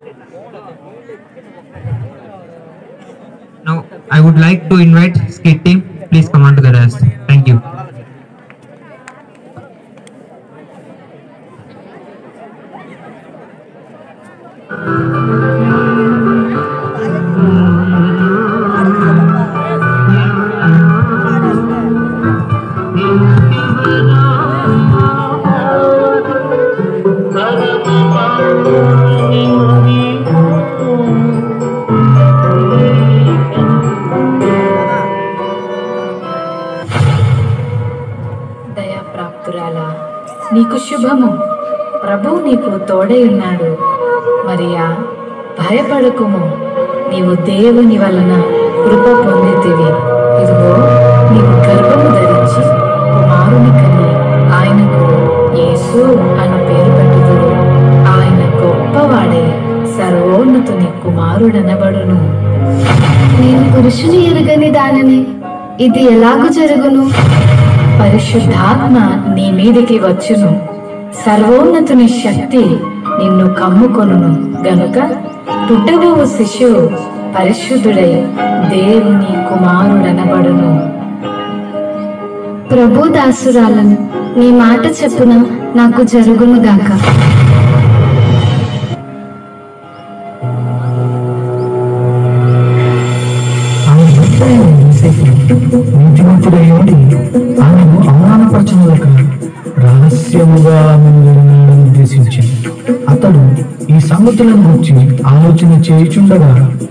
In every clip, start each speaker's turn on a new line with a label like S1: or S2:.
S1: Now, I would like to invite skit team. Please come on to the rest. Thank you.
S2: దయాప్రాప్తురాలా నీకు శుభము ప్రభు నీకు తోడై ఉన్నాడు మరియా భయపడకుము నీవు దేవుని వలన కృప పొందితివి ఇదిగో నీవు గర్భము ధరించి కుమారుని కని ఆయనకు యేసు అను పేరు పెట్టుదురు ఆయన గొప్పవాడే సర్వోన్నతుని కుమారుడనబడును
S3: నేను పురుషుని ఎరుగని దానిని ఇది ఎలాగు జరుగును
S2: పరిశుద్ధాత్మ నీ మీదికి వచ్చును సర్వోన్నతుని శక్తి నిన్ను కమ్ముకొనును గనుక పుట్టబోవు శిశువు పరిశుద్ధుడై దేవుని కుమారుడనబడును
S3: ప్రభు దాసురాలను నీ మాట చెప్పున నాకు జరుగును గాక
S4: ఆమె భర్త అయిన యోసేపు నీతిమంతుడై ఉండి ఆమెను అవమానపరచనులక రహస్యముగా ఆమెను వెళ్ళాలని ఉద్దేశించింది అతడు ఈ సంగతులను గురించి ఆలోచన చేయుచుండగా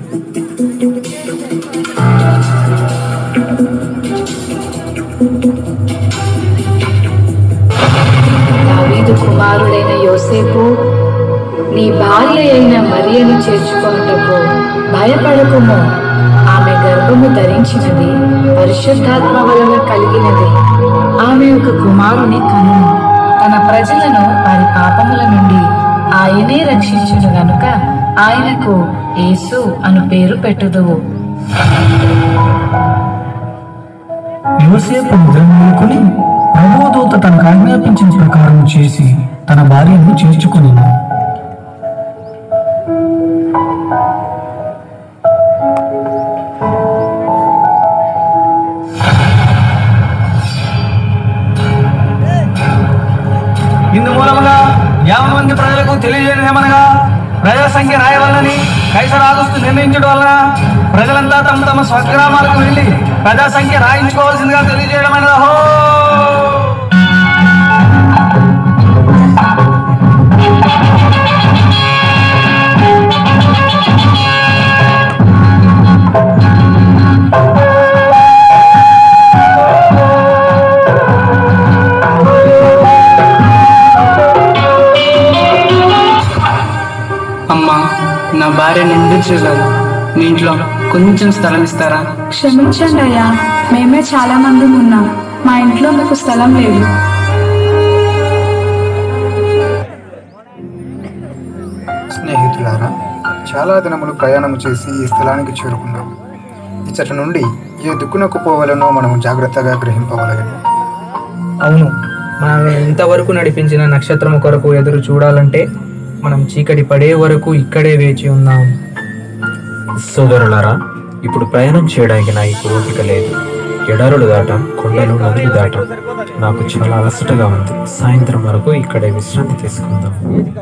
S2: దావీదు కుమారుడైన యోసేపు నీ భార్య అయిన మరియను చేర్చుకొనుటకు భయపడకుము ఆమె గర్భము ధరించినది పరిశుద్ధాత్మ వలన కలిగినది ఆమె ఒక కుమారుని కనును తన ప్రజలను వారి పాపముల నుండి ఆయనే రక్షించును గనుక ఆయనకు యేసు అను పేరు పెట్టుదువు
S4: యోసేపు నిద్ర మేలుకొని ప్రభుదూత తనకు ఆజ్ఞాపించిన ప్రకారం చేసి తన భార్యను చేర్చుకుని
S5: ఇందు మూలముగా యాభై మంది ప్రజలకు తెలియజేయమనగా ప్రజా సంఖ్య రాయవలనని కైసర్ ఆగస్టు నిర్ణయించడం వలన ప్రజలంతా తమ తమ స్వగ్రామాలకు వెళ్ళి ప్రజా సంఖ్య రాయించుకోవాల్సిందిగా తెలియజేయడం అనేది అహో
S6: అమ్మా నా భార్య నిండు చూడాలి మీ ఇంట్లో కొంచెం స్థలం ఇస్తారా
S7: క్షమించండి అయ్యా మేమే చాలా మంది ఉన్నాం మా ఇంట్లో మీకు స్థలం లేదు
S8: స్నేహితులారా చాలా దినములు ప్రయాణం చేసి ఈ స్థలానికి చేరుకున్నాం ఇచ్చట నుండి ఏ దిక్కునకు పోవాలనో మనం జాగ్రత్తగా గ్రహింపవలగను
S1: అవును మనం ఇంతవరకు నడిపించిన నక్షత్రము కొరకు ఎదురు చూడాలంటే మనం చీకటి పడే వరకు ఇక్కడే వేచి ఉందాం
S9: సోదరులారా ఇప్పుడు ప్రయాణం చేయడానికి నాకు ఓపిక లేదు ఎడారులు దాటాం కొండలు నదులు దాటాం నాకు చాలా అలసటగా ఉంది సాయంత్రం వరకు ఇక్కడే విశ్రాంతి తీసుకుందాం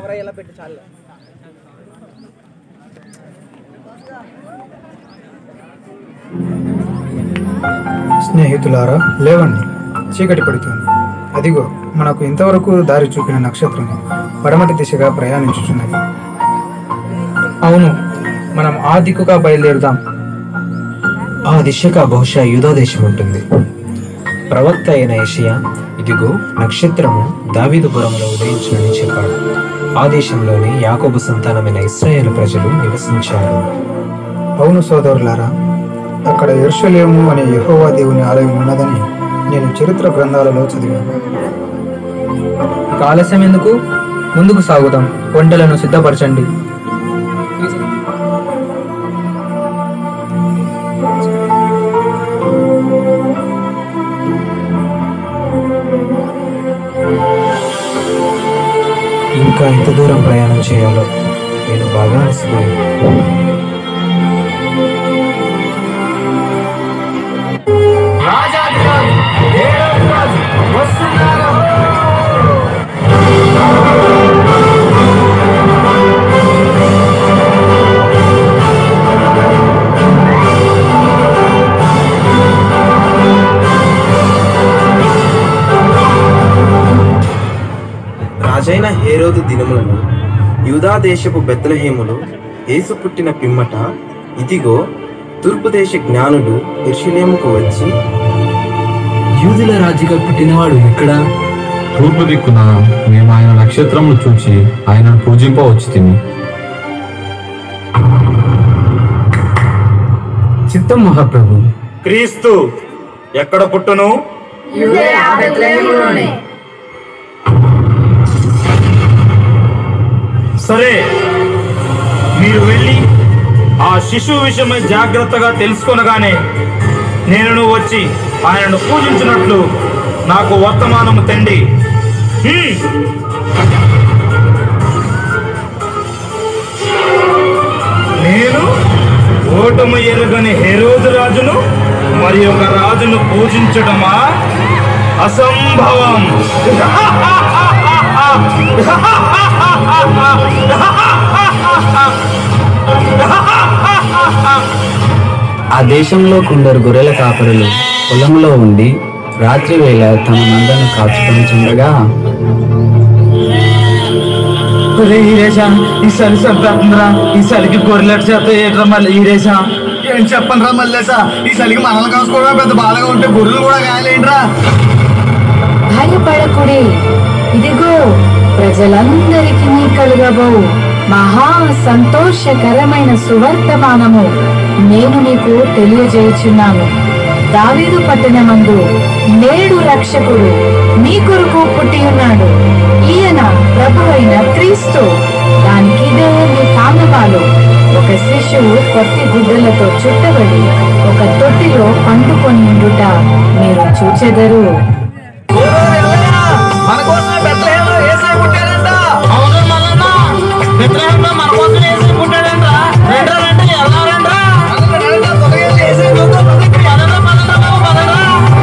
S8: స్నేహితులారా లేవండి చీకటి పడుతుంది అదిగో మనకు ఇంతవరకు దారి చూపిన నక్షత్రం పడమటి దిశగా ప్రయాణించుచున్నది
S1: అవును మనం ఆ దిక్కుగా బయలుదేరుదాం
S9: ఆ దిశగా బహుశా యూదా దేశం ఉంటుంది ప్రవక్త అయిన ఏషియా ఇదిగో నక్షత్రము దావీదుపురంలో ఉదయించునని చెప్పాడు ఆ దేశంలోనే యాకోబు సంతానమైన ఇస్రాయేల్ ప్రజలు నివసించారు
S8: అవును సోదరులారా అక్కడ ఎరుషలేము అనే యెహోవా దేవుని ఆలయం ఉన్నదని నేను చరిత్ర గ్రంథాలలో చదివాను
S1: ఇక ఆలస్యం ఎందుకు ముందుకు సాగుదాం వంటలను సిద్ధపరచండి
S9: ఇంకా ఎంత దూరం ప్రయాణం చేయాలో నేను బాగా అలసిపోయాను
S5: రాజాధికారి ఏడవ రాజు వస్తున్నారు
S9: రాజైన హేరోదు దినములను యూదా దేశపు బెత్లహేములో యేసు పుట్టిన పిమ్మట ఇదిగో తూర్పు దేశ జ్ఞానులు ఎర్షిలేముకు వచ్చి
S6: యూదుల రాజుగా పుట్టినవాడు ఇక్కడ
S10: తూర్పు దిక్కున మేము ఆయన నక్షత్రములు చూచి ఆయనను పూజింపవచ్చు తిని
S6: చిత్తం మహాప్రభు
S5: క్రీస్తు ఎక్కడ పుట్టును సరే మీరు వెళ్ళి ఆ శిశువు విషయమై జాగ్రత్తగా తెలుసుకొనగానే నేను వచ్చి ఆయనను పూజించినట్లు నాకు వర్తమానము తెండి హ్మ్. నేను ఓటమి ఎరుగని హెరోదు రాజును మరి ఒక రాజును పూజించడమా అసంభవం
S6: ఆ దేశంలో కొందరు గొర్రెల కాపరులు పొలంలో ఉండి రాత్రి వేళ తమ మందను కాచుకొని చుండగా
S5: ఈరేషా ఈసారి చంపేస్తుందిరా ఈసారికి గొర్రెలెట్ చేత ఏట్రా మళ్ళీ ఈరేషా ఏం చెప్పండి రా మళ్ళేసా ఈసారికి మనల్ని కాసుకోవడం పెద్ద బాధగా ఉంటే గొర్రెలు కూడా గాయలేంట్రా
S2: భయపడకుడి ఇదిగో ప్రజలందరికీ కలుగబో మహా సంతోషకరమైన సువర్తమానము నేను నీకు తెలియజేయుచున్నాను దావీదు పట్టణమందు నేడు రక్షకుడు మీ కొరకు పుట్టి ఉన్నాడు ఈయన ప్రభు అయిన క్రీస్తు దానికిదే మీ కానవాలు ఒక శిశువు కొత్తి గుడ్డలతో చుట్టబడి ఒక తొట్టిలో పండుకొని ఉండుట మీరు చూచెదరు
S5: మన కోసమే బెత్లహేంలో యేసయ్య పుట్టాడంట అవును మల్లన్న బెత్లహేంలో మన కోసం యేసయ్య పుట్టాడంట రెండ్రా రండి ఎలా రండ్రా పదరా పదరా బాబు పదరా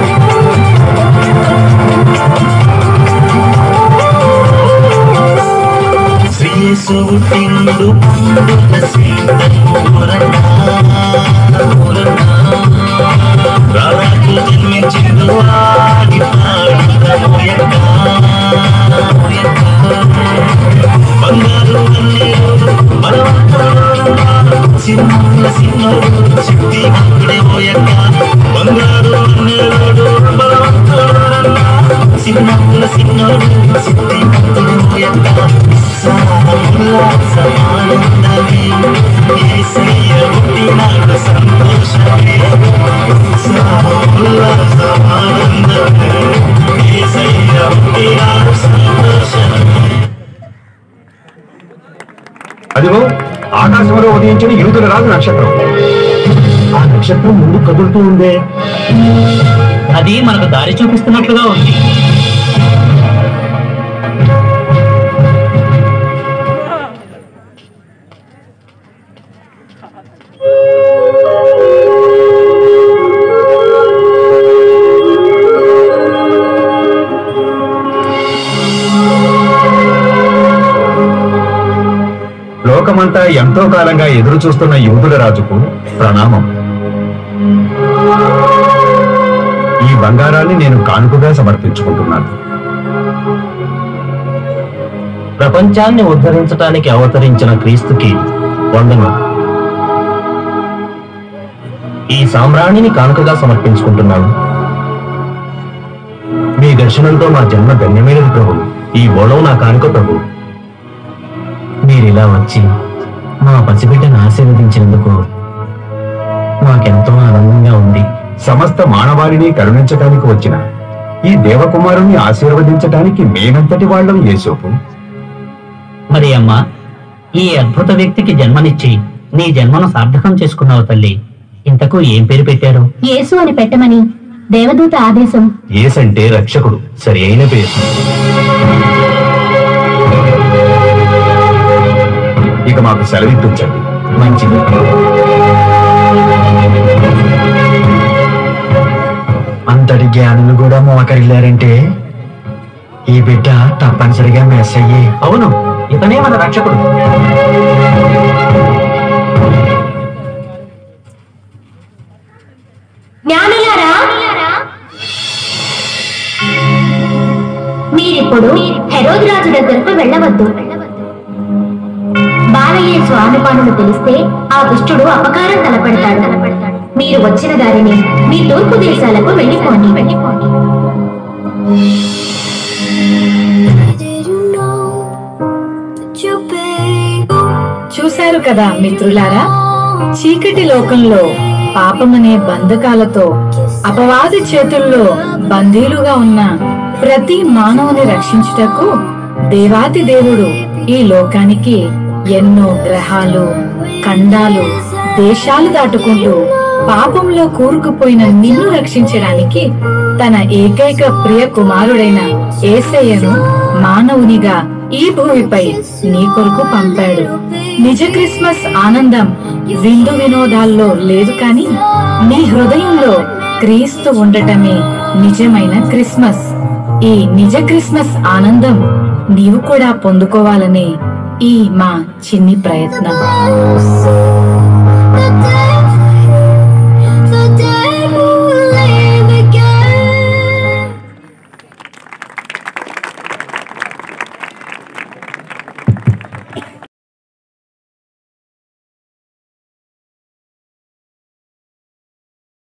S10: అదిగో ఆకాశంలో ఉదయించిన యూదుల రాజు నక్షత్రం ఆ నక్షత్రం ముందు కదులుతూ ఉందే
S11: అది మనకు దారి చూపిస్తున్నట్లుగా ఉంది
S10: లోకమంతా ఎంతో కాలంగా ఎదురు చూస్తున్న యూదుల రాజుకు ప్రణామం ఈ బంగారాన్ని నేను కానుకగా సమర్పించుకుంటున్నాను
S11: ప్రపంచాన్ని ఉద్ధరించడానికి అవతరించిన క్రీస్తుకి వందనం ఈ సామ్రాణిని కానుకగా సమర్పించుకుంటున్నాను మీ దర్శనంతో నా జన్మ ధన్యమైనది ప్రభు ఈ ఓణం నా కానుక ప్రభు మీరిలా వచ్చి మా పసిబిడ్డను ఆశీర్వదించినందుకు మాకెంతో ఆనందంగా ఉంది
S10: సమస్త మానవాళిని కరుణించటానికి వచ్చిన ఈ దేవకుమారుని ఆశీర్వదించటానికి మేమెంతటి వాళ్ళం యేసోపు
S11: మరి అమ్మా ఈ అద్భుత వ్యక్తికి జన్మనిచ్చి నీ జన్మను సార్థకం చేసుకున్నావు తల్లి ఇంతకు ఏం పేరు పెట్టారు
S3: యేసు అని పెట్టమని దేవదూత ఆదేశం
S11: ఏసంటే రక్షకుడు సరి అయిన పేరు
S10: ఇక మాకు సెలవిప్పించండి
S9: మంచిది అంతటి జ్ఞానులు కూడా మోకరిల్లారంటే ఈ బిడ్డ తప్పనిసరిగా మెస్ అయ్యి
S11: అవును ఇతనే మన రక్షకుడు
S12: జ్ఞానులారా మీరిప్పుడు హెరోద్ రాజు దగ్గరకు వెళ్ళవద్దు బాలయ్య స్వామి పనులు తెలిస్తే ఆ దుష్టుడు అపకారం తలపెడతాడు మీరు వచ్చిన దారిని మీ తూర్పు దేశాలకు వెళ్ళిపోండి వెళ్ళిపోండి
S2: చూశారు కదా మిత్రులారా చీకటి లోకంలో పాపమనే బంధకాలతో అపవాది చేతుల్లో బందీలుగా ఉన్న ప్రతి మానవుని రక్షించుటకు దేవాతి దేవుడు ఈ లోకానికి ఎన్నో గ్రహాలు ఖండాలు దేశాలు దాటుకుంటూ పాపంలో కూరుకుపోయిన నిన్ను రక్షించడానికి తన ఏకైక ప్రియ కుమారుడైన ఏసయ్యను మానవునిగా ఈ భూమిపై నీ కొరకు పంపాడు నిజ క్రిస్మస్ ఆనందం విందు వినోదాల్లో లేదు కాని నీ హృదయంలో క్రీస్తు ఉండటమే నిజమైన క్రిస్మస్ ఈ నిజ క్రిస్మస్ ఆనందం నీవు కూడా పొందుకోవాలనే ఈ మా చిన్ని ప్రయత్నం